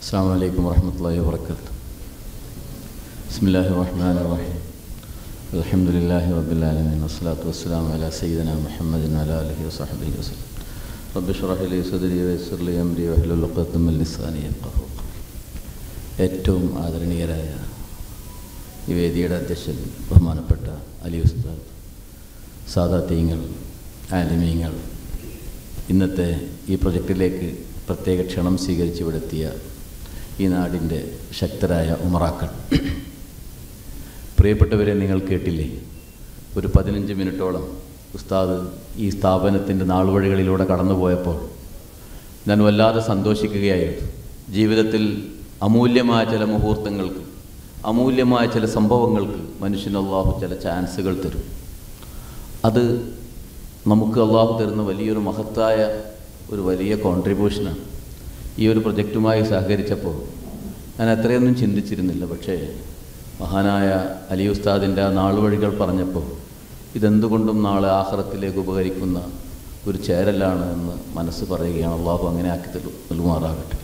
السلام عليكم ورحمة الله وبركاته بسم الله الرحمن الرحيم الحمد لله رب العالمين والصلاة والسلام على سيدنا محمد وعلى آله وصحبه وسلم رب اشرح لي صدري ويسر لي أمري واحلل عقدة من لساني يفقهوا قولي ഏറ്റവും ആദരണീയരായ ഈ വേദിയുടെ അധ്യക്ഷൻ ബഹുമാനപ്പെട്ട അലി ഉസ്താദ് സാദാത്യങ്ങൾ ആലിമീങ്ങൾ ഇന്നത്തെ ഈ പ്രൊജക്റ്റിലേക്ക് പ്രത്യേക ക്ഷണം സ്വീകരിച്ച് ഇവിടെത്തിയ ഈ നാടിൻ്റെ ശക്തരായ ഉമറാക്കൾ പ്രിയപ്പെട്ടവരെ നിങ്ങൾ കേട്ടില്ലേ ഒരു പതിനഞ്ച് മിനിറ്റോളം ഉസ്താദ് ഈ സ്ഥാപനത്തിൻ്റെ നാളുവഴികളിലൂടെ കടന്നുപോയപ്പോൾ ഞാൻ വല്ലാതെ സന്തോഷിക്കുകയായിരുന്നു ജീവിതത്തിൽ അമൂല്യമായ ചില മുഹൂർത്തങ്ങൾക്ക് അമൂല്യമായ ചില സംഭവങ്ങൾക്ക് മനുഷ്യന് അള്ളാഹു ചില ചാൻസുകൾ തരും അത് നമുക്ക് അള്ളാഹു തരുന്ന വലിയൊരു മഹത്തായ ഒരു വലിയ കോൺട്രിബ്യൂഷനാണ് ഈ ഒരു പ്രൊജക്റ്റുമായി സഹകരിച്ചപ്പോൾ ഞാൻ അത്രയൊന്നും ചിന്തിച്ചിരുന്നില്ല പക്ഷേ മഹാനായ അലി ഉസ്താദിൻ്റെ ആ നാളുവഴികൾ പറഞ്ഞപ്പോൾ ഇതെന്തുകൊണ്ടും നാളെ ആഹ്റത്തിലേക്ക് ഉപകരിക്കുന്ന ഒരു ചേരലാണ് എന്ന് മനസ്സ് പറയുകയാണ് അള്ളാഹു അങ്ങനെ ആക്കി തരും നൽകുമാറാകട്ടെ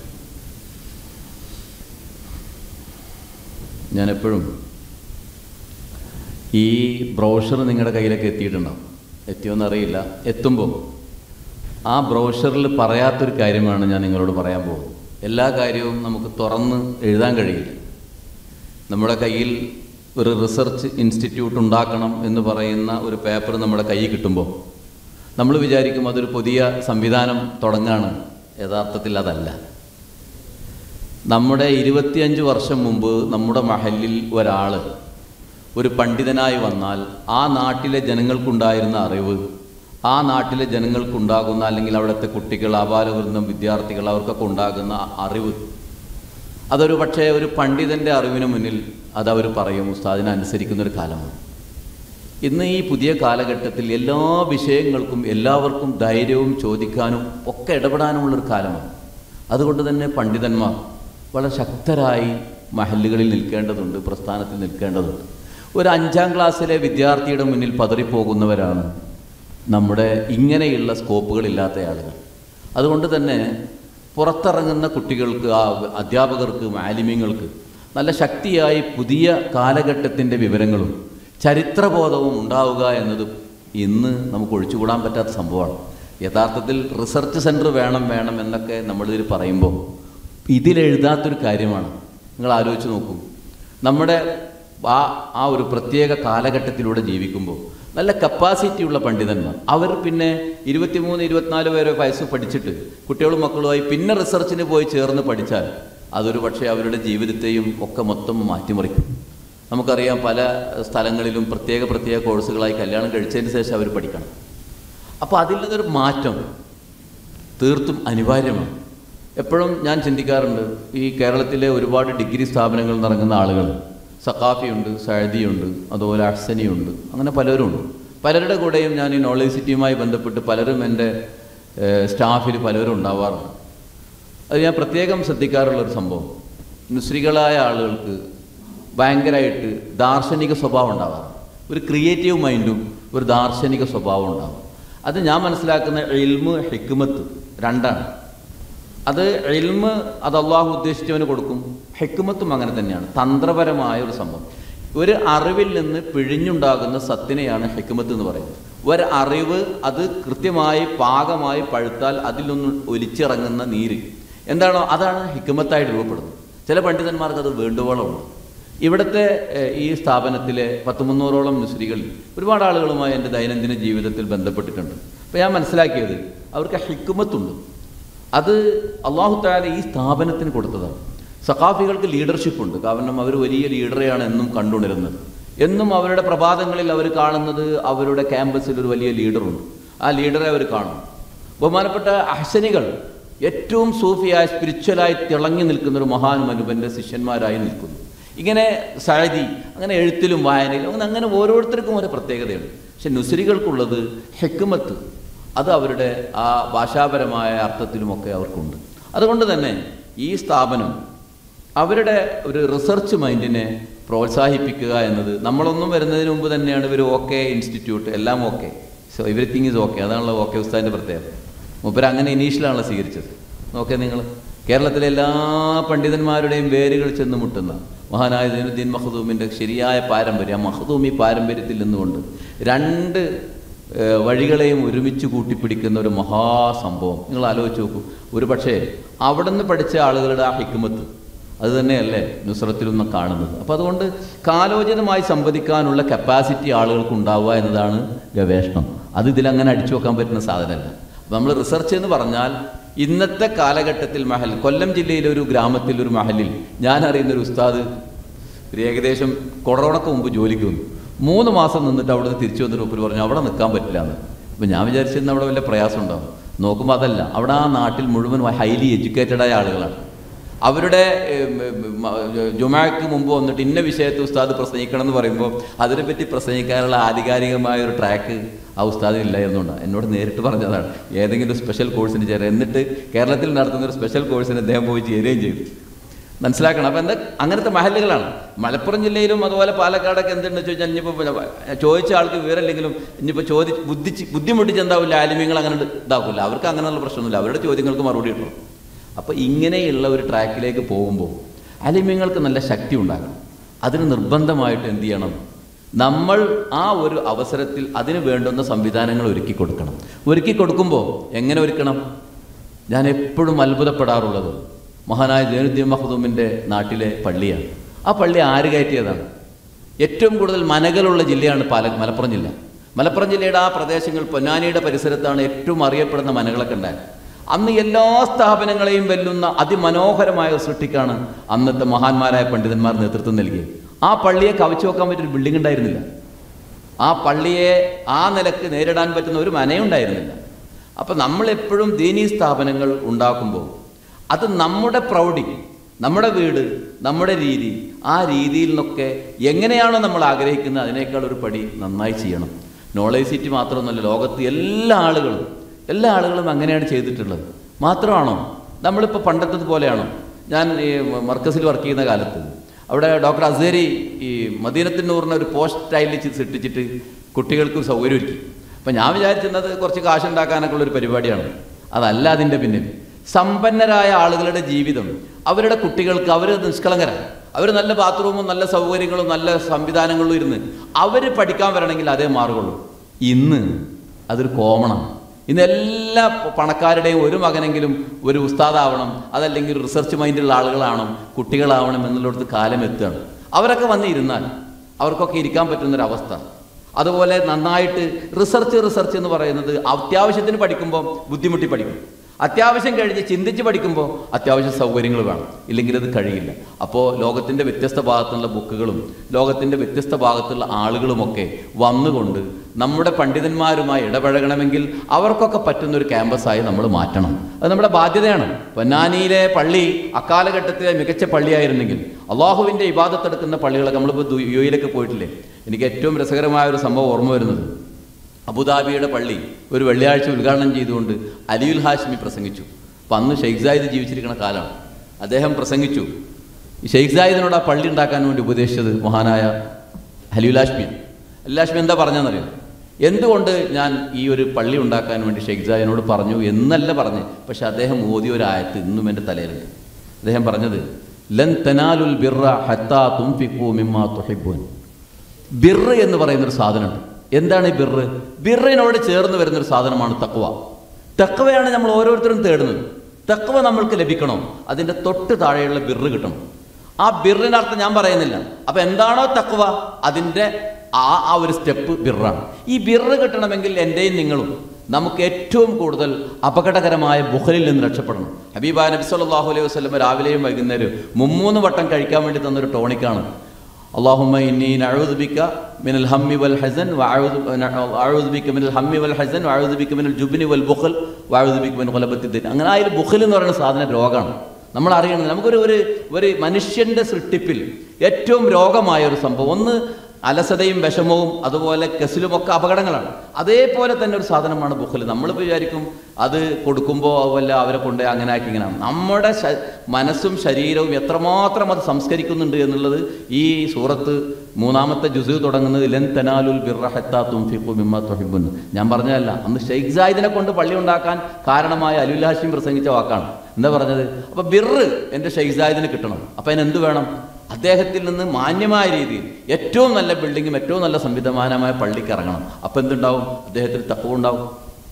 ഞാനെപ്പോഴും ഈ ബ്രോഷർ നിങ്ങളുടെ കയ്യിലൊക്കെ എത്തിയിട്ടുണ്ടാവും എത്തിയോന്നറിയില്ല എത്തുമ്പോൾ ആ ബ്രോഷറിൽ പറയാത്തൊരു കാര്യമാണ് ഞാൻ നിങ്ങളോട് പറയാൻ പോകുന്നത് എല്ലാ കാര്യവും നമുക്ക് തുറന്ന് എഴുതാൻ കഴിയില്ല നമ്മുടെ കയ്യിൽ ഒരു റിസർച്ച് ഇൻസ്റ്റിറ്റ്യൂട്ട് ഉണ്ടാക്കണം എന്ന് പറയുന്ന ഒരു പേപ്പർ നമ്മുടെ കയ്യിൽ കിട്ടുമ്പോൾ നമ്മൾ വിചാരിക്കും അതൊരു പുതിയ സംവിധാനം തുടങ്ങാണ് യഥാർത്ഥത്തിൽ അതല്ല നമ്മുടെ ഇരുപത്തിയഞ്ച് വർഷം മുമ്പ് നമ്മുടെ മഹലിൽ ഒരാൾ ഒരു പണ്ഡിതനായി വന്നാൽ ആ നാട്ടിലെ ജനങ്ങൾക്കുണ്ടായിരുന്ന അറിവ് ആ നാട്ടിലെ ജനങ്ങൾക്കുണ്ടാകുന്ന അല്ലെങ്കിൽ അവിടുത്തെ കുട്ടികൾ ആപാലവൃന്ദം വിദ്യാർത്ഥികൾ അവർക്കൊക്കെ ഉണ്ടാകുന്ന അറിവ് അതൊരു പക്ഷേ ഒരു പണ്ഡിതൻ്റെ അറിവിന് മുന്നിൽ അതവർ പറയും ഉസ്താദിനെ അനുസരിക്കുന്ന ഒരു കാലമാണ് ഇന്ന് ഈ പുതിയ കാലഘട്ടത്തിൽ എല്ലാ വിഷയങ്ങൾക്കും എല്ലാവർക്കും ധൈര്യവും ചോദിക്കാനും ഒക്കെ ഇടപെടാനുമുള്ളൊരു കാലമാണ് അതുകൊണ്ട് തന്നെ പണ്ഡിതന്മാർ വളരെ ശക്തരായി മഹല്ലുകളിൽ നിൽക്കേണ്ടതുണ്ട് പ്രസ്ഥാനത്തിൽ നിൽക്കേണ്ടതുണ്ട് ഒരു അഞ്ചാം ക്ലാസ്സിലെ വിദ്യാർത്ഥിയുടെ മുന്നിൽ പതറിപ്പോകുന്നവരാണ് നമ്മുടെ ഇങ്ങനെയുള്ള സ്കോപ്പുകളില്ലാത്ത ആളുകൾ അതുകൊണ്ട് തന്നെ പുറത്തിറങ്ങുന്ന കുട്ടികൾക്ക് ആ അധ്യാപകർക്ക് മാലിമ്യങ്ങൾക്ക് നല്ല ശക്തിയായി പുതിയ കാലഘട്ടത്തിൻ്റെ വിവരങ്ങളും ചരിത്രബോധവും ഉണ്ടാവുക എന്നത് ഇന്ന് നമുക്ക് ഒഴിച്ചുകൂടാൻ പറ്റാത്ത സംഭവമാണ് യഥാർത്ഥത്തിൽ റിസർച്ച് സെൻറ്റർ വേണം വേണം എന്നൊക്കെ നമ്മളിതിൽ പറയുമ്പോൾ ഇതിലെഴുതാത്തൊരു കാര്യമാണ് നിങ്ങൾ ആലോചിച്ച് നോക്കൂ നമ്മുടെ ആ ആ ഒരു പ്രത്യേക കാലഘട്ടത്തിലൂടെ ജീവിക്കുമ്പോൾ നല്ല കപ്പാസിറ്റി ഉള്ള പണ്ഡിതന്മാർ അവർ പിന്നെ ഇരുപത്തിമൂന്ന് ഇരുപത്തിനാല് പേരെ വയസ്സ് പഠിച്ചിട്ട് കുട്ടികളും മക്കളുമായി പിന്നെ റിസർച്ചിന് പോയി ചേർന്ന് പഠിച്ചാൽ അതൊരു പക്ഷേ അവരുടെ ജീവിതത്തെയും ഒക്കെ മൊത്തം മാറ്റിമറിക്കും നമുക്കറിയാം പല സ്ഥലങ്ങളിലും പ്രത്യേക പ്രത്യേക കോഴ്സുകളായി കല്യാണം കഴിച്ചതിന് ശേഷം അവർ പഠിക്കണം അപ്പോൾ അതിൽ നിന്നൊരു മാറ്റം തീർത്തും അനിവാര്യമാണ് എപ്പോഴും ഞാൻ ചിന്തിക്കാറുണ്ട് ഈ കേരളത്തിലെ ഒരുപാട് ഡിഗ്രി സ്ഥാപനങ്ങളിൽ നിറങ്ങുന്ന ആളുകൾ സക്കാഫിയുണ്ട് സഴദിയുണ്ട് അതുപോലെ അഹ്സനിയുണ്ട് അങ്ങനെ പലരും ഉണ്ട് പലരുടെ കൂടെയും ഞാൻ ഈ നോളേജ് സിറ്റിയുമായി ബന്ധപ്പെട്ട് പലരും എൻ്റെ സ്റ്റാഫിൽ പലരും ഉണ്ടാവാറുണ്ട് അത് ഞാൻ പ്രത്യേകം ശ്രദ്ധിക്കാറുള്ളൊരു സംഭവം മുസ്ലികളായ ആളുകൾക്ക് ഭയങ്കരമായിട്ട് ദാർശനിക സ്വഭാവം ഉണ്ടാവാറ് ഒരു ക്രിയേറ്റീവ് മൈൻഡും ഒരു ദാർശനിക സ്വഭാവം ഉണ്ടാവും അത് ഞാൻ മനസ്സിലാക്കുന്ന എൽമ് ഹിക്കുമത്ത് രണ്ടാണ് അത് എൽമ് അത് അള്ളാഹു ഉദ്ദേശിച്ചവന് കൊടുക്കും ഹെക്കുമത്തും അങ്ങനെ തന്നെയാണ് തന്ത്രപരമായ ഒരു സംഭവം ഒരു അറിവിൽ നിന്ന് പിഴിഞ്ഞുണ്ടാകുന്ന സത്തിനെയാണ് ഹെക്കുമത്ത് എന്ന് പറയുന്നത് ഒരു അറിവ് അത് കൃത്യമായി പാകമായി പഴുത്താൽ അതിൽ നിന്ന് ഒലിച്ചിറങ്ങുന്ന നീര് എന്താണോ അതാണ് ഹിക്കുമത്തായിട്ട് രൂപപ്പെടുന്നത് ചില പണ്ഡിതന്മാർക്ക് അത് വേണ്ടുവോളമുണ്ട് ഇവിടുത്തെ ഈ സ്ഥാപനത്തിലെ പത്ത് മുന്നൂറോളം മുസ്ലികളിൽ ഒരുപാട് ആളുകളുമായി എൻ്റെ ദൈനംദിന ജീവിതത്തിൽ ബന്ധപ്പെട്ടിട്ടുണ്ട് അപ്പോൾ ഞാൻ മനസ്സിലാക്കിയത് അവർക്ക് ഹിക്കുമത്തുണ്ട് അത് അള്ളാഹു താല ഈ സ്ഥാപനത്തിന് കൊടുത്തതാണ് സഖാഫികൾക്ക് ലീഡർഷിപ്പ് ഉണ്ട് കാരണം അവർ വലിയ ലീഡറെയാണ് എന്നും കണ്ടുണരുന്നത് എന്നും അവരുടെ പ്രഭാതങ്ങളിൽ അവർ കാണുന്നത് അവരുടെ ക്യാമ്പസിൽ ഒരു വലിയ ലീഡറുണ്ട് ആ ലീഡറെ അവർ കാണും ബഹുമാനപ്പെട്ട അഹ്സനികൾ ഏറ്റവും സൂഫിയായി സ്പിരിച്വലായി തിളങ്ങി നിൽക്കുന്ന ഒരു മഹാനുമനുപൻ്റെ ശിഷ്യന്മാരായി നിൽക്കുന്നു ഇങ്ങനെ സഴതി അങ്ങനെ എഴുത്തിലും വായനയിലും അങ്ങനെ അങ്ങനെ ഓരോരുത്തർക്കും ഓരോ പ്രത്യേകതയുണ്ട് പക്ഷെ നുസരികൾക്കുള്ളത് ഹെക്കുമത്ത് അത് അവരുടെ ആ ഭാഷാപരമായ അർത്ഥത്തിലുമൊക്കെ അവർക്കുണ്ട് അതുകൊണ്ട് തന്നെ ഈ സ്ഥാപനം അവരുടെ ഒരു റിസർച്ച് മൈൻഡിനെ പ്രോത്സാഹിപ്പിക്കുക എന്നത് നമ്മളൊന്നും വരുന്നതിന് മുമ്പ് തന്നെയാണ് ഇവർ ഓക്കെ ഇൻസ്റ്റിറ്റ്യൂട്ട് എല്ലാം okay so everything is okay അതാണല്ലോ ഓക്കെ ഉസ്താദിൻ്റെ പ്രത്യേകത മൂപ്പര് അങ്ങനെ ഇനീഷ്യലാണല്ലോ സ്വീകരിച്ചത് നോക്കേ നിങ്ങൾ കേരളത്തിലെ എല്ലാ പണ്ഡിതന്മാരുടെയും വേരുകൾ ചെന്ന് മുട്ടുന്ന മഹാനായ ദൈനുദ്ദീൻ മഹദൂമിൻ്റെ ശരിയായ പാരമ്പര്യം ആ മഹദൂമി പാരമ്പര്യത്തിൽ നിന്നുകൊണ്ട് രണ്ട് ഏഹ്, വഴികളെയും ഒരുമിച്ച് കൂട്ടിപ്പിടിക്കുന്ന ഒരു മഹാസംഭവം നിങ്ങൾ ആലോചിച്ച് നോക്കൂ ഒരു പക്ഷേ അവിടെ നിന്ന് പഠിച്ച ആളുകളുടെ ആ ഹിക്മത്ത് അത് തന്നെയല്ലേ നുസ്രത്തിലൊന്നും കാണുന്നത് അപ്പോൾ അതുകൊണ്ട് കാലോചിതമായി സംവദിക്കാനുള്ള കപ്പാസിറ്റി ആളുകൾക്ക് ഉണ്ടാവുക എന്നതാണ് ഗവേഷണം അത് ഇതിലങ്ങനെ അടിച്ചു വെക്കാൻ പറ്റുന്ന സാധനമല്ല അപ്പോൾ നമ്മൾ റിസർച്ച് എന്ന് പറഞ്ഞാൽ ഇന്നത്തെ കാലഘട്ടത്തിൽ മഹൽ കൊല്ലം ജില്ലയിലെ ഒരു ഗ്രാമത്തിൽ ഒരു മഹലിൽ ഞാൻ അറിയുന്ന ഒരു ഉസ്താദ് ഒരു ഏകദേശം കൊറോണക്ക് മുമ്പ് ജോലിക്ക് വന്നു മൂന്ന് മാസം നിന്നിട്ട് അവിടെ നിന്ന് തിരിച്ചു വന്നിട്ട് ഒപ്പര് പറഞ്ഞു അവിടെ നിൽക്കാൻ പറ്റില്ല എന്ന് അപ്പം ഞാൻ വിചാരിച്ചിരുന്ന അവിടെ വല്ല പ്രയാസം ഉണ്ടാവും നോക്കുമ്പോൾ അതല്ല അവിടെ ആ നാട്ടിൽ മുഴുവൻ ഹൈലി എഡ്യൂക്കേറ്റഡ് ആയ ആളുകളാണ് അവരുടെ ഏം, ഏം, മ- ജുമാക്ക് മുമ്പ് വന്നിട്ട് ഇന്ന വിഷയത്തിൽ ഉസ്താദ് പ്രസംഗിക്കണം എന്ന് പറയുമ്പോൾ അതിനെപ്പറ്റി പ്രസംഗിക്കാനുള്ള ആധികാരികമായ ഒരു ട്രാക്ക് ആ ഉസ്താദിന് ഇല്ലായിരുന്നുണ്ട് എന്നോട് നേരിട്ട് പറഞ്ഞതാണ് ഏതെങ്കിലും സ്പെഷ്യൽ കോഴ്സിന് ചേരാൻ എന്നിട്ട് കേരളത്തിൽ നടത്തുന്ന ഒരു സ്പെഷ്യൽ കോഴ്സിന് അദ്ദേഹം പോയി ചേരുകയും ചെയ്തു മനസ്സിലാക്കണം അപ്പം എന്താ അങ്ങനത്തെ മഹലുകളാണ് മലപ്പുറം ജില്ലയിലും അതുപോലെ പാലക്കാടൊക്കെ എന്തുണ്ടെന്ന് ചോദിച്ചാൽ ഇനിയിപ്പോൾ പിന്നെ ചോദിച്ച ആൾക്ക് വിവരമില്ലെങ്കിലും ഇനിയിപ്പോൾ ചോദി ബുദ്ധിച്ച് ബുദ്ധിമുട്ടിച്ച് എന്താവില്ല ആലിമ്യങ്ങൾ അങ്ങനെ ഇതാക്കില്ല അവർക്ക് അങ്ങനെയുള്ള പ്രശ്നമൊന്നുമില്ല അവരുടെ ചോദ്യങ്ങൾക്ക് മറുപടി കിട്ടും അപ്പോൾ ഇങ്ങനെയുള്ള ഒരു ട്രാക്കിലേക്ക് പോകുമ്പോൾ ആലിമ്യങ്ങൾക്ക് നല്ല ശക്തി ഉണ്ടാകണം അതിന് നിർബന്ധമായിട്ട് എന്ത് ചെയ്യണം നമ്മൾ ആ ഒരു അവസരത്തിൽ അതിന് വേണ്ടുന്ന സംവിധാനങ്ങൾ ഒരുക്കി കൊടുക്കണം ഒരുക്കി കൊടുക്കുമ്പോൾ എങ്ങനെ ഒരുക്കണം ഞാൻ എപ്പോഴും അത്ഭുതപ്പെടാറുള്ളത് മഹാനായ ജൈനുദ്ദീൻ മഹദൂമിൻ്റെ നാട്ടിലെ പള്ളിയാണ് ആ പള്ളി ആര് കയറ്റിയതാണ് ഏറ്റവും കൂടുതൽ മനകളുള്ള ജില്ലയാണ് പാല മലപ്പുറം ജില്ല മലപ്പുറം ജില്ലയുടെ ആ പ്രദേശങ്ങൾ പൊന്നാനിയുടെ പരിസരത്താണ് ഏറ്റവും അറിയപ്പെടുന്ന മനകളൊക്കെ ഉണ്ടായത് അന്ന് എല്ലാ സ്ഥാപനങ്ങളെയും വെല്ലുന്ന അതിമനോഹരമായ ഒരു സൃഷ്ടിക്കാണ് അന്നത്തെ മഹാന്മാരായ പണ്ഡിതന്മാർ നേതൃത്വം നൽകിയത് ആ പള്ളിയെ കവച്ചു വെക്കാൻ പറ്റിയൊരു ബിൽഡിംഗ് ഉണ്ടായിരുന്നില്ല ആ പള്ളിയെ ആ നിലക്ക് നേരിടാൻ പറ്റുന്ന ഒരു മനയുണ്ടായിരുന്നില്ല അപ്പം നമ്മളെപ്പോഴും ദീനീ സ്ഥാപനങ്ങൾ ഉണ്ടാക്കുമ്പോൾ അത് നമ്മുടെ പ്രൗഢി നമ്മുടെ വീട് നമ്മുടെ രീതി ആ രീതിയിൽ നിന്നൊക്കെ എങ്ങനെയാണോ നമ്മൾ ആഗ്രഹിക്കുന്നത് അതിനേക്കാൾ ഒരു പടി നന്നായി ചെയ്യണം നോളേജ് സിറ്റി മാത്രമൊന്നുമല്ല ലോകത്ത് എല്ലാ ആളുകളും എല്ലാ ആളുകളും അങ്ങനെയാണ് ചെയ്തിട്ടുള്ളത് മാത്രമാണോ നമ്മളിപ്പോൾ പണ്ടത്തത് പോലെയാണോ ഞാൻ ഈ മർക്കസിൽ വർക്ക് ചെയ്യുന്ന കാലത്ത് അവിടെ ഡോക്ടർ അസേരി ഈ മദീനത്തിനൂറിന് ഒരു പോസ്റ്റ് ടൈലിൽ സൃഷ്ടിച്ചിട്ട് കുട്ടികൾക്ക് സൗകര്യം ഒരുക്കി അപ്പം ഞാൻ വിചാരിച്ചിരുന്നത് കുറച്ച് കാശുണ്ടാക്കാനൊക്കെ ഉള്ളൊരു പരിപാടിയാണ് അതല്ല അതിൻ്റെ പിന്നിൽ സമ്പന്നരായ ആളുകളുടെ ജീവിതം അവരുടെ കുട്ടികൾക്ക് അവർ നിഷ്കളങ്കരാണ് അവർ നല്ല ബാത്റൂമും നല്ല സൗകര്യങ്ങളും നല്ല സംവിധാനങ്ങളും ഇരുന്ന് അവർ പഠിക്കാൻ വരണമെങ്കിൽ അതേ മാറുകയുള്ളൂ ഇന്ന് അതൊരു കോമണാണ് ഇന്ന് എല്ലാ പ- പണക്കാരുടെയും ഒരു മകനെങ്കിലും ഒരു ഉസ്താദാവണം അതല്ലെങ്കിൽ ഒരു റിസർച്ച് മൈൻഡുള്ള ആളുകളാവണം കുട്ടികളാവണം എന്നുള്ളിടത്ത് കാലം എത്തുകയാണ് അവരൊക്കെ വന്ന് ഇരുന്നാൽ അവർക്കൊക്കെ ഇരിക്കാൻ പറ്റുന്നൊരവസ്ഥ അതുപോലെ നന്നായിട്ട് റിസർച്ച് റിസർച്ച് എന്ന് പറയുന്നത് അത്യാവശ്യത്തിന് പഠിക്കുമ്പോൾ ബുദ്ധിമുട്ടി പഠിക്കും അത്യാവശ്യം കഴിഞ്ഞ് ചിന്തിച്ച് പഠിക്കുമ്പോൾ അത്യാവശ്യം സൗകര്യങ്ങൾ വേണം ഇല്ലെങ്കിൽ അത് കഴിയില്ല അപ്പോൾ ലോകത്തിൻ്റെ വ്യത്യസ്ത ഭാഗത്തുള്ള ബുക്കുകളും ലോകത്തിൻ്റെ വ്യത്യസ്ത ഭാഗത്തുള്ള ആളുകളുമൊക്കെ വന്നുകൊണ്ട് നമ്മുടെ പണ്ഡിതന്മാരുമായി ഇടപഴകണമെങ്കിൽ അവർക്കൊക്കെ പറ്റുന്ന ഒരു ക്യാമ്പസായി നമ്മൾ മാറ്റണം അത് നമ്മുടെ ബാധ്യതയാണ് പൊന്നാനിയിലെ പള്ളി അക്കാലഘട്ടത്തിലെ മികച്ച പള്ളിയായിരുന്നെങ്കിൽ അള്ളാഹുവിൻ്റെ ഇബാദത്തെടുക്കുന്ന പള്ളികളൊക്കെ നമ്മളിപ്പോൾ ദു- യു എയിലൊക്കെ പോയിട്ടില്ലേ എനിക്ക് ഏറ്റവും രസകരമായ ഒരു സംഭവം ഓർമ്മ വരുന്നത് അബുദാബിയുടെ പള്ളി ഒരു വെള്ളിയാഴ്ച ഉദ്ഘാടനം ചെയ്തുകൊണ്ട് അലിയുൽ ഹാഷ്മി പ്രസംഗിച്ചു അപ്പം അന്ന് ഷെയ്ഖ് സായിദ് ജീവിച്ചിരിക്കുന്ന കാലമാണ് അദ്ദേഹം പ്രസംഗിച്ചു ഈ ഷെയ്ഖ് സായിദിനോട് ആ പള്ളി ഉണ്ടാക്കാൻ വേണ്ടി ഉപദേശിച്ചത് മഹാനായ അലിയുൽ ഹാഷ്മിയാണ് അലിയുൽ ഹാഷ്മി എന്താ പറഞ്ഞതെന്നറിയോ എന്തുകൊണ്ട് ഞാൻ ഈ ഒരു പള്ളി ഉണ്ടാക്കാൻ വേണ്ടി ഷെയ്ഖ് സായിദിനോട് പറഞ്ഞു എന്നല്ല പറഞ്ഞ് പക്ഷെ അദ്ദേഹം ഓതിയ ഒരു ആയത്ത് ഇന്നും എൻ്റെ തലയിലുണ്ട് അദ്ദേഹം പറഞ്ഞത് ലൻ തനാലുൽ ബിർറ ഹത്താ തുംഫിഖു മിമ്മാ തുഹിബ്ബൂൻ ബിർറ് എന്ന് പറയുന്നൊരു സാധനമുണ്ട് എന്താണ് ഈ ബിർറ് ബിറിനോട് ചേർന്ന് വരുന്നൊരു സാധനമാണ് തക്വ തക്വയാണ് നമ്മൾ ഓരോരുത്തരും തേടുന്നത് തക്വ നമ്മൾക്ക് ലഭിക്കണോ അതിൻ്റെ തൊട്ട് താഴെയുള്ള ബിർറ് കിട്ടണം ആ ബിറിനർത്ഥം ഞാൻ പറയുന്നില്ല അപ്പം എന്താണോ തക്വ അതിൻ്റെ ആ ആ ഒരു സ്റ്റെപ്പ് ബിറാണ് ഈ ബിർറ് കിട്ടണമെങ്കിൽ എൻ്റെയും നിങ്ങളും നമുക്ക് ഏറ്റവും കൂടുതൽ അപകടകരമായ ബുഹലിൽ നിന്ന് രക്ഷപ്പെടണം ഹബീബാ നബി സല്ലല്ലാഹു അലൈഹി വസല്ലം രാവിലെയും വൈകുന്നേരവും മുമ്മൂന്ന് വട്ടം കഴിക്കാൻ വേണ്ടി തന്നൊരു ടോണിക്കാണ് اللهم إني نعوذ بك من الهم والحزن وأعوذ أعوذ بك من الهم والحزن وأعوذ بك من الجبن والبخل وأعوذ بك من غلبة الدين അങ്ങനെ ആ ഒരു ബുഖൽ എന്ന് പറയുന്ന സാധനം രോഗമാണ് നമ്മൾ അറിയണം നമുക്കൊരു ഒരു ഒരു മനുഷ്യൻ്റെ സൃഷ്ടിപ്പിൽ ഏറ്റവും രോഗമായ ഒരു സംഭവം ഒന്ന് അലസതയും വിഷമവും അതുപോലെ കെസിലുമൊക്കെ അപകടങ്ങളാണ് അതേപോലെ തന്നെ ഒരു സാധനമാണ് ബുഖൽ നമ്മൾ വിചാരിക്കും അത് കൊടുക്കുമ്പോൾ അതുപോലെ അവരെ കൊണ്ട് അങ്ങനെ ആക്കി ഇങ്ങനെ നമ്മുടെ ശ- മനസ്സും ശരീരവും എത്രമാത്രം അത് സംസ്കരിക്കുന്നുണ്ട് എന്നുള്ളത് ഈ സൂറത്ത് മൂന്നാമത്തെ ജുസു തുടങ്ങുന്നത് ലൻ തനാലുൽ ബിർറഹത്താ തുംഫിഖു മിമ്മ തുഹിബ്ബുൻ ഞാൻ പറഞ്ഞതല്ല അന്ന് ഷെയ്ഖ് സായിദിനെ കൊണ്ട് പള്ളി ഉണ്ടാക്കാൻ കാരണമായ അലുൽ ഹാഷിം പ്രസംഗിച്ച വാക്കാണ് എന്താ പറഞ്ഞത് അപ്പോൾ ബിറ് എൻ്റെ ഷെയ്സായതിന് കിട്ടണം അപ്പോൾ അതിന് എന്ത് വേണം അദ്ദേഹത്തിൽ നിന്ന് മാന്യമായ രീതിയിൽ ഏറ്റവും നല്ല ബിൽഡിങ്ങും ഏറ്റവും നല്ല സംവിധാനമായ പള്ളിക്ക് ഇറങ്ങണം അപ്പോൾ എന്തുണ്ടാവും അദ്ദേഹത്തിന് തക്കവും ഉണ്ടാവും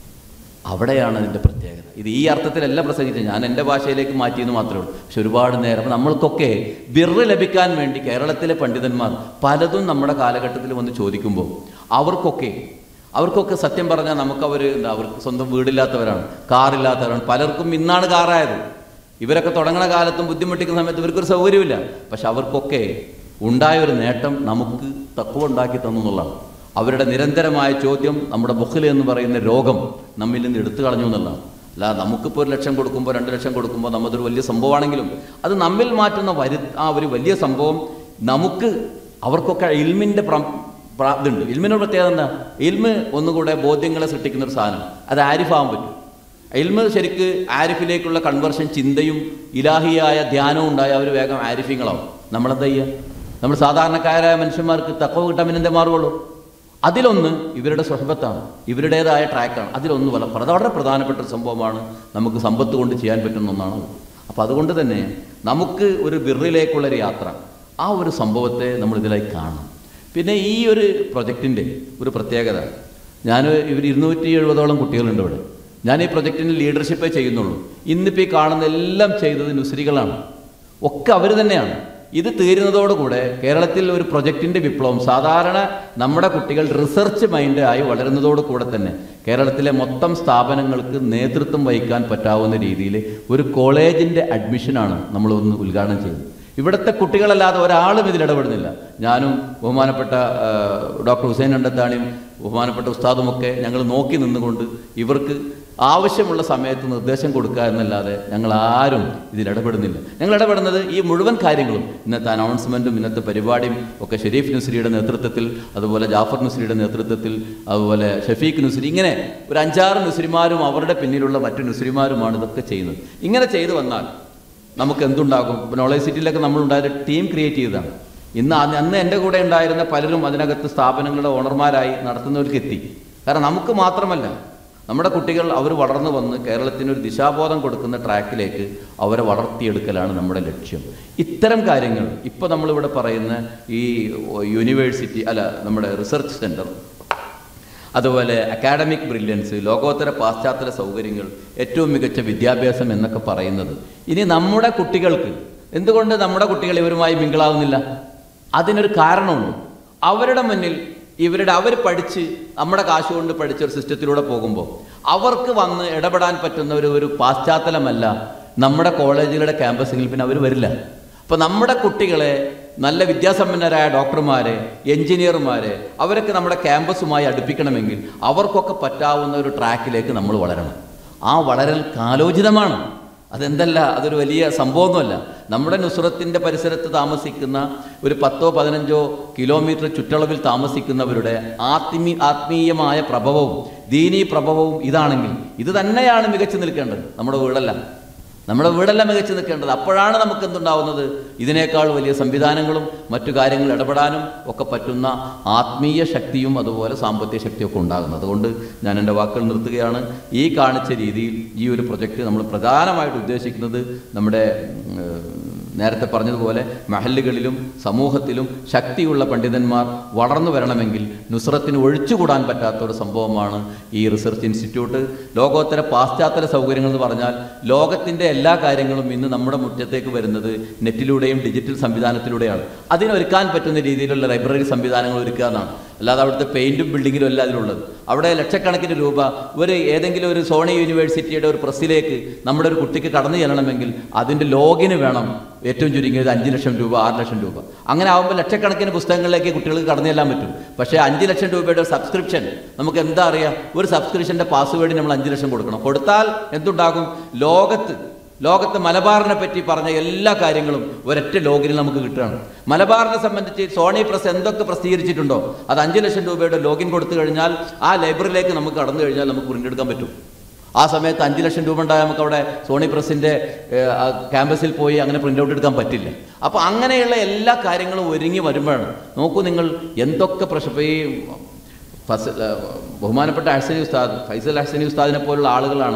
അവിടെയാണ് അതിൻ്റെ പ്രത്യേകത ഇത് ഈ അർത്ഥത്തിലല്ല പ്രസംഗിച്ചത് ഞാൻ എൻ്റെ ഭാഷയിലേക്ക് മാറ്റിയെന്ന് മാത്രമേ ഉള്ളൂ പക്ഷെ ഒരുപാട് നേരം അപ്പോൾ നമ്മൾക്കൊക്കെ ബിറ് ലഭിക്കാൻ വേണ്ടി കേരളത്തിലെ പണ്ഡിതന്മാർ പലതും നമ്മുടെ കാലഘട്ടത്തിൽ വന്ന് ചോദിക്കുമ്പോൾ അവർക്കൊക്കെ അവർക്കൊക്കെ സത്യം പറഞ്ഞാൽ നമുക്ക് അവർ എന്താ അവർക്ക് സ്വന്തം വീടില്ലാത്തവരാണ് കാറില്ലാത്തവരാണ് പലർക്കും ഇന്നാണ് കാറായത് ഇവരൊക്കെ തുടങ്ങണ കാലത്തും ബുദ്ധിമുട്ടിക്കുന്ന സമയത്ത് ഇവർക്കൊരു സൗകര്യമില്ല പക്ഷെ അവർക്കൊക്കെ ഉണ്ടായ ഒരു നേട്ടം നമുക്ക് തക്കുവ ഉണ്ടാക്കി തന്നു എന്നുള്ളതാണ് അവരുടെ നിരന്തരമായ ചോദ്യം നമ്മുടെ ബുഖിൽ എന്ന് പറയുന്ന രോഗം നമ്മിൽ നിന്ന് എടുത്തു കളഞ്ഞു എന്നുള്ളതാണ് അല്ല നമുക്കിപ്പോൾ ഒരു ലക്ഷം കൊടുക്കുമ്പോൾ രണ്ട് ലക്ഷം കൊടുക്കുമ്പോൾ നമ്മതൊരു വലിയ സംഭവമാണെങ്കിലും അത് നമ്മിൽ മാറ്റുന്ന വരു ആ ഒരു വലിയ സംഭവം നമുക്ക് അവർക്കൊക്കെ ഇൽമിൻ്റെ പ്ര പ്ര- ഇതുണ്ട് ഇൽമിനൊരു പ്രത്യേകത എന്താ ഇൽമ് ഒന്നുകൂടെ ബോധ്യങ്ങളെ സൃഷ്ടിക്കുന്ന ഒരു സാധനം അത് ആരിഫാവാൻ പറ്റും ഇൽമ് ശരിക്ക് ആരിഫിലേക്കുള്ള കൺവർഷൻ ചിന്തയും ഇലാഹിയായ ധ്യാനവും ഉണ്ടായ അവർ വേഗം ആരിഫ്യങ്ങളാവും നമ്മളെന്താ ചെയ്യുക നമ്മൾ സാധാരണക്കാരായ മനുഷ്യന്മാർക്ക് തക്കവ് കിട്ടാൻ പിന്നെ എന്തേ മാറുള്ളൂ അതിലൊന്ന് ഇവരുടെ സ്വഹബത്താണ് ഇവരുടേതായ ട്രാക്കാണ് അതിലൊന്ന് വല അത് വളരെ പ്രധാനപ്പെട്ട ഒരു സംഭവമാണ് നമുക്ക് സമ്പത്ത് കൊണ്ട് ചെയ്യാൻ പറ്റുന്ന ഒന്നാണ് അത്. അപ്പോൾ അതുകൊണ്ട് തന്നെ നമുക്ക് ഒരു ബിറിലേക്കുള്ള ഒരു യാത്ര ആ ഒരു സംഭവത്തെ നമ്മൾ ഇതിലായി കാണണം പിന്നെ ഈ ഒരു പ്രൊജക്റ്റിൻ്റെ ഒരു പ്രത്യേകത ഞാൻ ഇവർ ഇരുന്നൂറ്റി എഴുപതോളം കുട്ടികളുണ്ട് ഇവിടെ ഞാൻ ഈ പ്രൊജക്റ്റിന് ലീഡർഷിപ്പേ ചെയ്യുന്നുള്ളൂ ഇന്നിപ്പോൾ ഈ കാണുന്ന എല്ലാം ചെയ്തത് നുസ്രികളാണ് ഒക്കെ അവർ തന്നെയാണ് ഇത് തീരുന്നതോടുകൂടെ കേരളത്തിൽ ഒരു പ്രൊജക്റ്റിൻ്റെ വിപ്ലവം സാധാരണ നമ്മുടെ കുട്ടികൾ റിസർച്ച് മൈൻഡ് ആയി വളരുന്നതോട് കൂടെ തന്നെ കേരളത്തിലെ മൊത്തം സ്ഥാപനങ്ങൾക്ക് നേതൃത്വം വഹിക്കാൻ പറ്റാവുന്ന രീതിയിൽ ഒരു കോളേജിൻ്റെ അഡ്മിഷനാണ് നമ്മൾ ഒന്ന് ഉദ്ഘാടനം ചെയ്യുന്നത് ഇവിടുത്തെ കുട്ടികളല്ലാതെ ഒരാളും ഇതിൽ ഇടപെടുന്നില്ല ഞാനും ബഹുമാനപ്പെട്ട ആ, ഡോക്ടർ ഹുസൈൻ അണ്ടത്താണിയും ബഹുമാനപ്പെട്ട ഉസ്താദുമൊക്കെ ഞങ്ങൾ നോക്കി നിന്നുകൊണ്ട് ഇവർക്ക് ആവശ്യമുള്ള സമയത്ത് നിർദ്ദേശം കൊടുക്കുക എന്നല്ലാതെ ഞങ്ങൾ ആരും ഇതിൽ ഇടപെടുന്നില്ല ഞങ്ങൾ ഇടപെടുന്നത് ഈ മുഴുവൻ കാര്യങ്ങളും ഇന്നത്തെ അനൗൺസ്മെൻറ്റും ഇന്നത്തെ പരിപാടിയും ഒക്കെ ഷെരീഫ് നുസ്രിയുടെ നേതൃത്വത്തിൽ അതുപോലെ ജാഫർ നുസ്രിയുടെ നേതൃത്വത്തിൽ അതുപോലെ ഷഫീഖ് നുസ്രി ഇങ്ങനെ ഒരു അഞ്ചാറ് നുസ്രിമാരും അവരുടെ പിന്നിലുള്ള മറ്റു നുസ്രിമാരുമാണ് ഇതൊക്കെ ചെയ്യുന്നത് ഇങ്ങനെ ചെയ്തു വന്നാൽ നമുക്ക് എന്തുണ്ടാകും ഇപ്പോൾ നോളേജ് സിറ്റിയിലൊക്കെ നമ്മളുണ്ടായ ടീം ക്രിയേറ്റ് ചെയ്തതാണ് ഇന്ന് അന്ന് അന്ന് എൻ്റെ കൂടെ ഉണ്ടായിരുന്ന പലരും അതിനകത്ത് സ്ഥാപനങ്ങളുടെ ഓണർമാരായി നടത്തുന്നവർക്ക് എത്തി കാരണം നമുക്ക് മാത്രമല്ല നമ്മുടെ കുട്ടികൾ അവർ വളർന്നു വന്ന് കേരളത്തിന് ഒരു ദിശാബോധം കൊടുക്കുന്ന ട്രാക്കിലേക്ക് അവരെ വളർത്തിയെടുക്കലാണ് നമ്മുടെ ലക്ഷ്യം ഇത്തരം കാര്യങ്ങൾ ഇപ്പോൾ നമ്മളിവിടെ പറയുന്ന ഈ യൂണിവേഴ്സിറ്റി അല്ല നമ്മുടെ റിസർച്ച് സെൻറ്റർ അതുപോലെ അക്കാഡമിക് ബ്രില്യൻസ് ലോകോത്തര പാശ്ചാത്തല സൗകര്യങ്ങൾ ഏറ്റവും മികച്ച വിദ്യാഭ്യാസം എന്നൊക്കെ പറയുന്നത് ഇനി നമ്മുടെ കുട്ടികൾക്ക് എന്തുകൊണ്ട് നമ്മുടെ കുട്ടികൾ ഇവരുമായി മിങ്കിളാവുന്നില്ല അതിനൊരു കാരണമുണ്ട് അവരുടെ മുന്നിൽ ഇവരുടെ അവർ പഠിച്ച് നമ്മുടെ കാശ് കൊണ്ട് പഠിച്ച ഒരു സിസ്റ്റത്തിലൂടെ പോകുമ്പോൾ അവർക്ക് വന്ന് ഇടപെടാൻ പറ്റുന്ന ഒരു ഒരു പാശ്ചാത്തലമല്ല നമ്മുടെ കോളേജുകളുടെ ക്യാമ്പസുകളിൽ പിന്നെ അവർ വരില്ല അപ്പോൾ നമ്മുടെ കുട്ടികളെ നല്ല വിദ്യാസമ്പന്നരായ ഡോക്ടർമാരെ എഞ്ചിനീയർമാരെ അവരൊക്കെ നമ്മുടെ ക്യാമ്പസുമായി അടുപ്പിക്കണമെങ്കിൽ അവർക്കൊക്കെ പറ്റാവുന്ന ഒരു ട്രാക്കിലേക്ക് നമ്മൾ വളരണം ആ വളരൽ കാലോചിതമാണ് അതെന്തല്ല അതൊരു വലിയ സംഭവമൊന്നുമല്ല നമ്മുടെ നുസ്രത്തിൻ്റെ പരിസരത്ത് താമസിക്കുന്ന ഒരു പത്തോ പതിനഞ്ചോ കിലോമീറ്റർ ചുറ്റളവിൽ താമസിക്കുന്നവരുടെ ആത്മീ ആത്മീയമായ പ്രഭവവും ദീനീ പ്രഭവവും ഇതാണെങ്കിൽ ഇത് തന്നെയാണ് മികച്ചു നിൽക്കേണ്ടത് നമ്മുടെ വീടല്ല നമ്മുടെ വീടെല്ലാം മികച്ചു നിൽക്കേണ്ടത് അപ്പോഴാണ് നമുക്ക് എന്തുണ്ടാവുന്നത് ഇതിനേക്കാൾ വലിയ സംവിധാനങ്ങളും മറ്റു കാര്യങ്ങൾ ഇടപെടാനും ഒക്കെ പറ്റുന്ന ആത്മീയ ശക്തിയും അതുപോലെ സാമ്പത്തിക ശക്തിയൊക്കെ ഉണ്ടാകുന്നത് അതുകൊണ്ട് ഞാൻ എൻ്റെ വാക്കുകൾ നിർത്തുകയാണ് ഈ കാണിച്ച രീതിയിൽ ഈ ഒരു പ്രൊജക്റ്റ് നമ്മൾ പ്രധാനമായിട്ട് ഉദ്ദേശിക്കുന്നത് നമ്മുടെ ഉം, നേരത്തെ പറഞ്ഞതുപോലെ മഹല്ലുകളിലും സമൂഹത്തിലും ശക്തിയുള്ള പണ്ഡിതന്മാർ വളർന്നു വരണമെങ്കിൽ നുസ്രത്തിന് ഒഴിച്ചുകൂടാൻ പറ്റാത്ത ഒരു സംഭവമാണ് ഈ റിസർച്ച് ഇൻസ്റ്റിറ്റ്യൂട്ട് ലോകോത്തര പാശ്ചാത്തല സൗകര്യങ്ങൾ എന്ന് പറഞ്ഞാൽ ലോകത്തിൻ്റെ എല്ലാ കാര്യങ്ങളും ഇന്ന് നമ്മുടെ മുറ്റത്തേക്ക് വരുന്നത് നെറ്റിലൂടെയും ഡിജിറ്റൽ സംവിധാനത്തിലൂടെയാണ് അതിനൊരുക്കാൻ പറ്റുന്ന രീതിയിലുള്ള ലൈബ്രറി സംവിധാനങ്ങൾ ഒരുക്കുക എന്നാണ് അല്ലാതെ അവിടുത്തെ പെയിൻറ്റും ബിൽഡിങ്ങിലും അല്ല അതിലുള്ളത് അവിടെ ലക്ഷക്കണക്കിന് രൂപ ഒരു ഏതെങ്കിലും ഒരു സോണി യൂണിവേഴ്സിറ്റിയുടെ ഒരു പ്രസ്സിലേക്ക് നമ്മുടെ ഒരു കുട്ടിക്ക് കടന്നു ചെല്ലണമെങ്കിൽ അതിൻ്റെ ലോഗിന് വേണം ഏറ്റവും ചുരുങ്ങിയത് അഞ്ച് ലക്ഷം രൂപ ആറ് ലക്ഷം രൂപ അങ്ങനെ ആകുമ്പോൾ ലക്ഷക്കണക്കിന് പുസ്തകങ്ങളിലേക്ക് കുട്ടികൾക്ക് കടന്നു ചെല്ലാൻ പറ്റും പക്ഷേ അഞ്ച് ലക്ഷം രൂപയുടെ സബ്സ്ക്രിപ്ഷൻ നമുക്ക് എന്താ അറിയാം ഒരു സബ്സ്ക്രിപ്ഷൻ്റെ പാസ്വേഡിന് നമ്മൾ അഞ്ച് ലക്ഷം കൊടുക്കണം കൊടുത്താൽ എന്തുണ്ടാകും ലോകത്ത് ലോകത്ത് മലബാറിനെ പറ്റി പറഞ്ഞ എല്ലാ കാര്യങ്ങളും ഒരൊറ്റ ലോഗിനിൽ നമുക്ക് കിട്ടുകയാണ് മലബാറിനെ സംബന്ധിച്ച് സോണി പ്രസ് എന്തൊക്കെ പ്രസിദ്ധീകരിച്ചിട്ടുണ്ടോ അത് അഞ്ച് ലക്ഷം രൂപയുടെ ലോഗിൻ കൊടുത്തു കഴിഞ്ഞാൽ ആ ലൈബ്രറിയിലേക്ക് നമുക്ക് കടന്നു കഴിഞ്ഞാൽ നമുക്ക് പ്രിൻ്റ് എടുക്കാൻ പറ്റും ആ സമയത്ത് അഞ്ച് ലക്ഷം രൂപ ഉണ്ടായാൽ നമുക്ക് അവിടെ സോണി പ്രസിൻ്റെ ക്യാമ്പസിൽ പോയി അങ്ങനെ പ്രിൻ്റ് ഔട്ട് എടുക്കാൻ പറ്റില്ല അപ്പോൾ അങ്ങനെയുള്ള എല്ലാ കാര്യങ്ങളും ഒരുങ്ങി വരുമ്പോഴാണ് നോക്കൂ നിങ്ങൾ എന്തൊക്കെ പ്രശ്നം ഇപ്പോൾ ഈ ഫസ് ബഹുമാനപ്പെട്ട അഹ്സനി ഉസ്താദ് ഫൈസൽ അഹ്സനി ഉസ്താദിനെ പോലുള്ള ആളുകളാണ്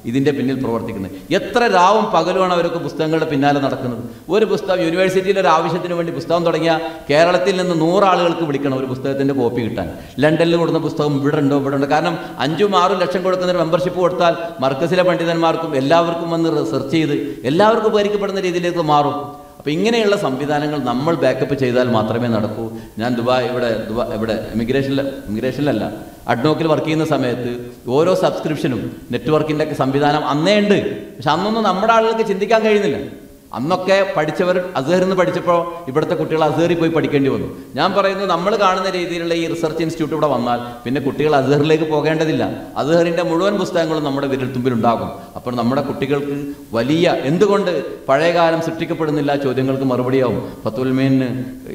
ഇതിൻ്റെ പിന്നിൽ പ്രവർത്തിക്കുന്നത് എത്ര രാവും പകലുമാണ് അവരൊക്കെ പുസ്തകങ്ങളുടെ പിന്നാലെ നടക്കുന്നത് ഒരു പുസ്തകം യൂണിവേഴ്സിറ്റിയിൽ ഒരു ആവശ്യത്തിന് വേണ്ടി പുസ്തകം തുടങ്ങിയ കേരളത്തിൽ നിന്ന് നൂറാളുകൾക്ക് വിളിക്കണം ഒരു പുസ്തകത്തിൻ്റെ കോപ്പി കിട്ടാൻ ലണ്ടനിൽ കൊടുക്കുന്ന പുസ്തകം ഇവിടെ ഉണ്ടോ ഇവിടെ ഉണ്ട് കാരണം അഞ്ചും ആറും ലക്ഷം കൊടുക്കുന്ന മെമ്പർഷിപ്പ് കൊടുത്താൽ മർക്കസിലെ പണ്ഡിതന്മാർക്കും എല്ലാവർക്കും വന്ന് സെർച്ച് ചെയ്ത് എല്ലാവർക്കും ഉപകരിക്കപ്പെടുന്ന രീതിയിലേക്ക് മാറും അപ്പോൾ ഇങ്ങനെയുള്ള സംവിധാനങ്ങൾ നമ്മൾ ബാക്കപ്പ് ചെയ്താൽ മാത്രമേ നടക്കൂ ഞാൻ ദുബായ് ഇവിടെ ദുബായ് ഇവിടെ ഇമിഗ്രേഷനിൽ ഇമിഗ്രേഷനിലല്ല അഡ്നോക്കിൽ വർക്ക് ചെയ്യുന്ന സമയത്ത് ഓരോ സബ്സ്ക്രിപ്ഷനും നെറ്റ്വർക്കിൻ്റെ ഒക്കെ സംവിധാനം അന്നേ ഉണ്ട് പക്ഷെ അന്നൊന്നും നമ്മുടെ ആളുകൾക്ക് ചിന്തിക്കാൻ കഴിയുന്നില്ല അന്നൊക്കെ പഠിച്ചവർ അസഹറിൽ നിന്ന് പഠിച്ചപ്പോൾ ഇവിടുത്തെ കുട്ടികൾ അസഹറിൽ പോയി പഠിക്കേണ്ടി വന്നു ഞാൻ പറയുന്നത് നമ്മൾ കാണുന്ന രീതിയിലുള്ള ഈ റിസർച്ച് ഇൻസ്റ്റിറ്റ്യൂട്ട് ഇവിടെ വന്നാൽ പിന്നെ കുട്ടികൾ അസഹറിലേക്ക് പോകേണ്ടതില്ല അസഹറിൻ്റെ മുഴുവൻ പുസ്തകങ്ങളും നമ്മുടെ വിരൽത്തുമ്പിൽ ഉണ്ടാകും അപ്പോൾ നമ്മുടെ കുട്ടികൾക്ക് വലിയ എന്തുകൊണ്ട് പഴയകാലം സൃഷ്ടിക്കപ്പെടുന്നില്ല ചോദ്യങ്ങൾക്ക് മറുപടിയാവും ഫത്തുൽമീന്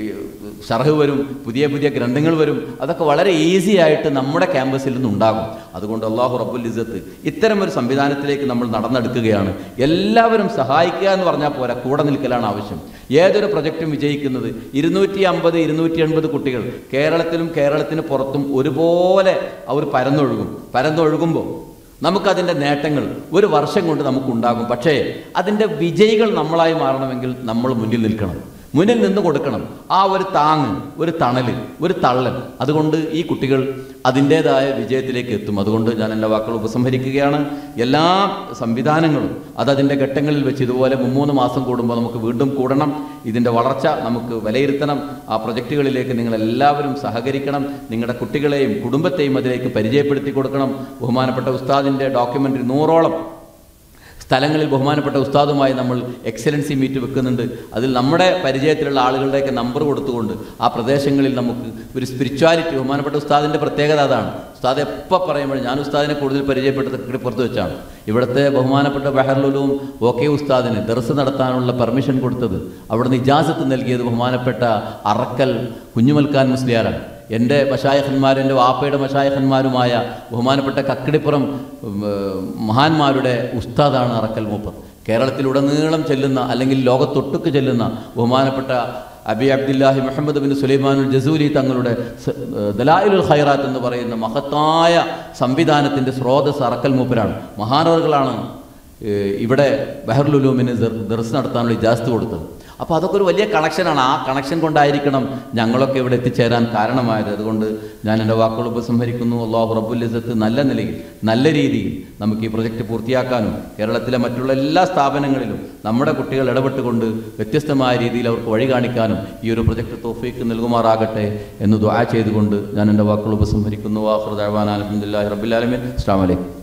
ഷർഹ് വരും പുതിയ പുതിയ ഗ്രന്ഥങ്ങൾ വരും അതൊക്കെ വളരെ ഈസി ആയിട്ട് നമ്മുടെ ക്യാമ്പസിൽ നിന്ന് ഉണ്ടാകും അതുകൊണ്ട് അള്ളാഹു റബ്ബുൽ ഇസത്ത് ഇത്തരം ഒരു സംവിധാനത്തിലേക്ക് നമ്മൾ നടന്നെടുക്കുകയാണ് എല്ലാവരും സഹായിക്കുക എന്ന് പറഞ്ഞാൽ പോരാ കൂടെ നിൽക്കലാണ് ആവശ്യം ഏതൊരു പ്രൊജക്റ്റും വിജയിക്കുന്നത് ഇരുന്നൂറ്റി അമ്പത് ഇരുന്നൂറ്റി എൺപത് കുട്ടികൾ കേരളത്തിലും കേരളത്തിന് പുറത്തും ഒരുപോലെ അവർ പരന്നൊഴുകും പരന്നൊഴുകുമ്പോൾ നമുക്കതിൻ്റെ നേട്ടങ്ങൾ ഒരു വർഷം കൊണ്ട് നമുക്കുണ്ടാകും പക്ഷേ അതിൻ്റെ വിജയികൾ നമ്മളായി മാറണമെങ്കിൽ നമ്മൾ മുന്നിൽ നിൽക്കണം മുന്നിൽ നിന്ന് കൊടുക്കണം ആ ഒരു താങ്ങ് ഒരു തണൽ ഒരു തള്ളൽ അതുകൊണ്ട് ഈ കുട്ടികൾ അതിൻ്റേതായ വിജയത്തിലേക്ക് എത്തും അതുകൊണ്ട് ഞാൻ എൻ്റെ വാക്കുകൾ ഉപസംഹരിക്കുകയാണ് എല്ലാ സംവിധാനങ്ങളും അതതിൻ്റെ ഘട്ടങ്ങളിൽ വെച്ച് ഇതുപോലെ മുമ്മൂന്ന് മാസം കൂടുമ്പോൾ നമുക്ക് വീണ്ടും കൂടണം ഇതിൻ്റെ വളർച്ച നമുക്ക് വിലയിരുത്തണം ആ പ്രൊജക്റ്റുകളിലേക്ക് നിങ്ങൾ എല്ലാവരും സഹകരിക്കണം നിങ്ങളുടെ കുട്ടികളെയും കുടുംബത്തെയും അതിലേക്ക് പരിചയപ്പെടുത്തി കൊടുക്കണം ബഹുമാനപ്പെട്ട ഉസ്താദിൻ്റെ ഡോക്യുമെൻ്ററി നൂറോളം സ്ഥലങ്ങളിൽ ബഹുമാനപ്പെട്ട ഉസ്താദുമായി നമ്മൾ എക്സലൻസി മീറ്റ് വെക്കുന്നുണ്ട് അതിൽ നമ്മുടെ പരിചയത്തിലുള്ള ആളുകളുടെയൊക്കെ നമ്പർ കൊടുത്തുകൊണ്ട് ആ പ്രദേശങ്ങളിൽ നമുക്ക് ഒരു സ്പിരിച്വാലിറ്റി ബഹുമാനപ്പെട്ട ഉസ്താദിൻ്റെ പ്രത്യേകത അതാണ് ഉസ്താദ് എപ്പോൾ പറയുമ്പോൾ ഞാൻ ഉസ്താദിനെ കൂടുതൽ പരിചയപ്പെട്ടത് പുറത്ത് വെച്ചാണ് ഇവിടുത്തെ ബഹുമാനപ്പെട്ട ബഹർലുലും ഓക്കെ ഉസ്താദിന് ദർസ് നടത്താനുള്ള പെർമിഷൻ കൊടുത്തത് അവിടുന്ന് ഇജാസത്ത് നൽകിയത് ബഹുമാനപ്പെട്ട അറക്കൽ കുഞ്ഞുമൽക്കാൻ മുസ്ലിയാരാണ് എൻ്റെ മഷായഖന്മാരും എൻ്റെ വാപ്പയുടെ മഷായഖന്മാരുമായ ബഹുമാനപ്പെട്ട കക്കിടിപ്പുറം ഉം, ഏർ, മഹാന്മാരുടെ ഉസ്താദാണ് അറക്കൽ മൂപ്പർ കേരളത്തിലുടനീളം ചെല്ലുന്ന അല്ലെങ്കിൽ ലോകത്തൊട്ടുക്ക് ചെല്ലുന്ന ബഹുമാനപ്പെട്ട അബി അബ്ദുല്ലാഹി മുഹമ്മദ് ബിൻ സുലൈമാനുൽ ജസൂലി തങ്ങളുടെ സ- ഏർ, ദലായിലുൽ ഖൈറാത്ത് എന്ന് പറയുന്ന മഹത്തായ സംവിധാനത്തിൻ്റെ സ്രോതസ് അറക്കൽ മൂപ്പരാണ് മഹാനവറുകളാണ് ഏർ, ഇവിടെ ബഹറുലുലൂമിന് ദർസ് നടത്താനുള്ള ഇജാസ്ത് കൊടുത്തത് അപ്പോൾ അതൊക്കെ ഒരു വലിയ കണക്ഷനാണ് ആ കണക്ഷൻ കൊണ്ടായിരിക്കണം ഞങ്ങളൊക്കെ ഇവിടെ എത്തിച്ചേരാൻ കാരണമായത് അതുകൊണ്ട് ഞാൻ എൻ്റെ വാക്കുകൾ ഉപസംഹരിക്കുന്നു അള്ളാഹു റബ്ബുൽ ഇസത്ത് നല്ല നിലയിൽ നല്ല രീതിയിൽ നമുക്ക് ഈ പ്രൊജക്റ്റ് പൂർത്തിയാക്കാനും കേരളത്തിലെ മറ്റുള്ള എല്ലാ സ്ഥാപനങ്ങളിലും നമ്മുടെ കുട്ടികൾ ഇടപെട്ടുകൊണ്ട് വ്യത്യസ്തമായ രീതിയിൽ അവർക്ക് വഴി കാണിക്കാനും ഈ ഒരു പ്രൊജക്റ്റ് തോഫീക്ക് നൽകുമാറാകട്ടെ എന്ന് ദുആ ചെയ്തുകൊണ്ട് ഞാൻ എൻ്റെ വാക്കുകൾ ഉപസംഹരിക്കുന്നു വാഹൃദാൻ അലഹമുല്ലാ റബ്ബുലാലമീൻ അസ്സാം വലൈക്കും